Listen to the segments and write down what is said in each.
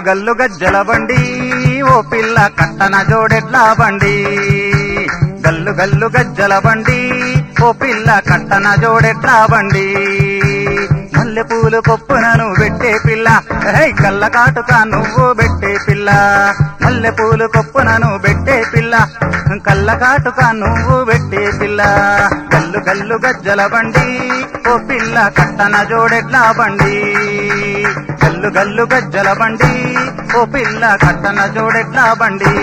గల్లు గజ్జల బండి ఓ పిల్ల కట్టన జోడెడ్లా బండి గల్లు గల్లు గజ్జల బండి ఓ పిల్ల కట్టన జోడెడ్లా బండి మల్లె పూలు కొప్పునను పెట్టే పిల్ల హై కళ్ళ కాటుక నువ్వు పెట్టే పిల్ల మల్లె పూలు కొప్పునను పెట్టే పిల్ల కళ్ళ కాటుక నువ్వు పెట్టే పిల్ల గల్లు గల్లు గజ్జల బండి ఓ పిల్ల కట్టన జోడెడ్లా బండి గల్లు గల్లు గజ్జల బండి ఓ పిల్ల కట్టన జోడెడ్లా బండి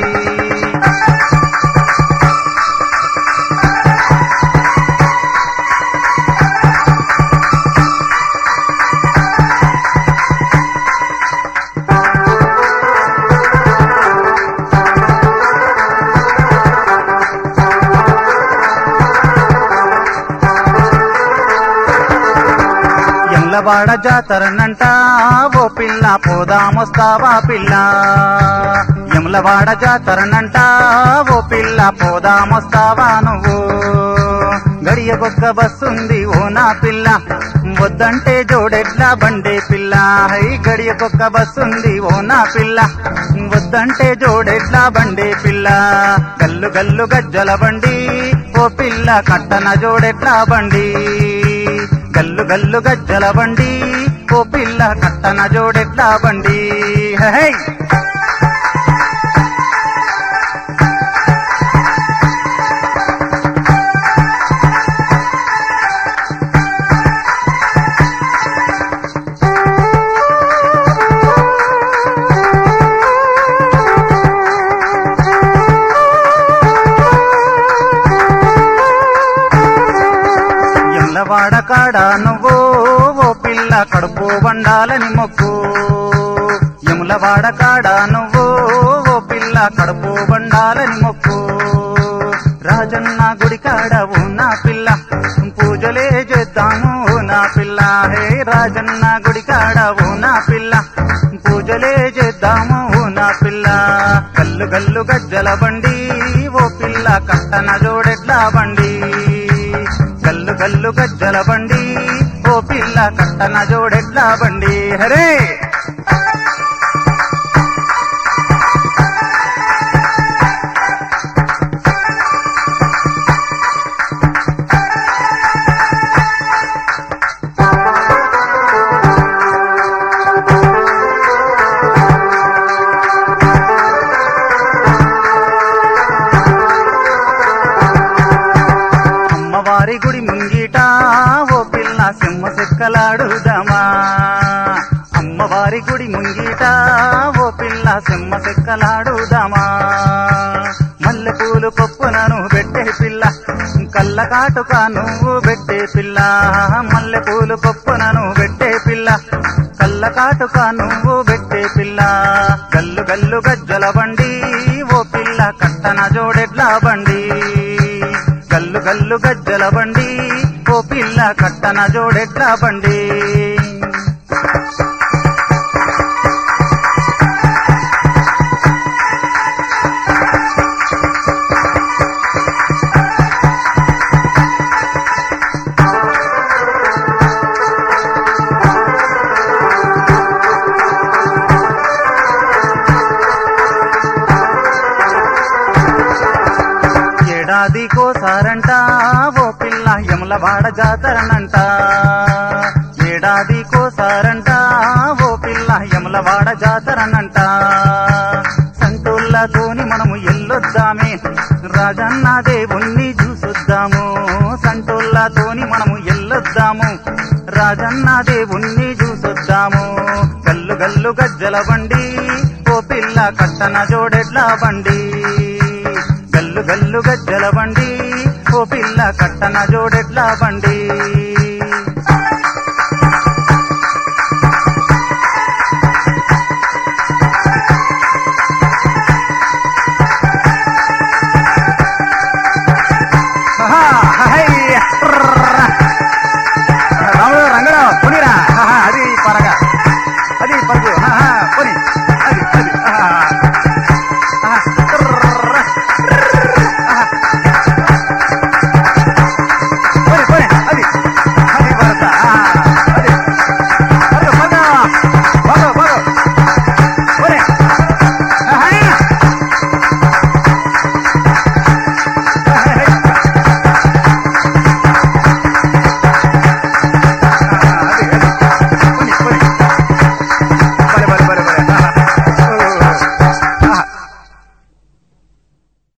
ఎల్లవాడ జాతరనంట ఓ పిల్ల పోదామొస్తావా పిల్ల ఎమ్లవాడ జాతరనంట ఓ పిల్ల పోదామొస్తావా నువ్వు గడియకొక్క బస్సుంది ఓ నా పిల్ల వద్దంటే జోడెడ్ల బండే పిల్ల హై గడియకొక్క బస్సుంది ఓ నా పిల్ల వద్దంటే జోడెడ్ల బండే పిల్ల గల్లు గల్లు గజ్జల బండి ఓ పిల్ల కట్టన జోడెడ్ల బండి గల్లు గల్లు గజ్జల బండి ఓ పిల్ల కట్టన జోడెడ్ల బండి హై ఎల్లవాడ కాడ నువ్వు ఓ పిల్ల కడుపు వండాలని మొక్కు ఎములవాడ కాడ నువ్వు ఓ పిల్ల కడుపు వండాలని మొక్కు రాజన్న గుడి కాడ ఓ నా పిల్ల పూజలే చేద్దాము ఓ నా పిల్ల హే రాజన్న గుడి కాడ ఓ నా పిల్ల పూజలే చేద్దాము ఓ నా పిల్ల గల్లు గల్లు గజ్జల బండి ఓ పిల్ల కట్టన జోడెడ్ల బండి గల్లు గల్లు గజ్జల బండి ఓ పిల్ల కట్టన జోడెడ్ల బండి హరే అమ్మవారి గుడి ముంగిట ఓ పిల్ల సింహ సెక్కలాడుదామా అమ్మవారి గుడి ముంగిట ఓ పిల్ల సింహ సెక్కలాడుదామా మల్లె పూలు పప్పునను పెట్టే పిల్ల కళ్ళ కాటుక నువ్వు పెట్టే పిల్ల మల్లె పూలు పప్పునను పెట్టే పిల్ల కళ్ళ కాటుక నువ్వు పెట్టే పిల్ల గల్లు గల్లు గజ్జల బండి ఓ పిల్ల కట్టన జోడెడ్ల బండి గల్లు గల్లు గజ్జల బండి ఓ పిల్ల కట్టన జోడెడ్ల బండి ఏడాదికోసారంట ఓ పిల్ల యములవాడ జాతరనంట ఏడాదికోసారంట ఓ పిల్ల యములవాడ జాతరనంట సంటోళ్ళతోని మనము ఎల్లొద్దామే రాజన్న దేవుణ్ణి చూసొద్దాము సంటోళ్ళతోని మనము ఎల్లొద్దాము రాజన్న దేవుణ్ణి చూసొద్దాము గల్లు గల్లు గజ్జల బండి ఓ పిల్ల కట్టన జోడెడ్ల బండి గల్లు గల్లు గజ్జల బండి ఓ పిల్ల కట్టన జోడెడ్ల బండి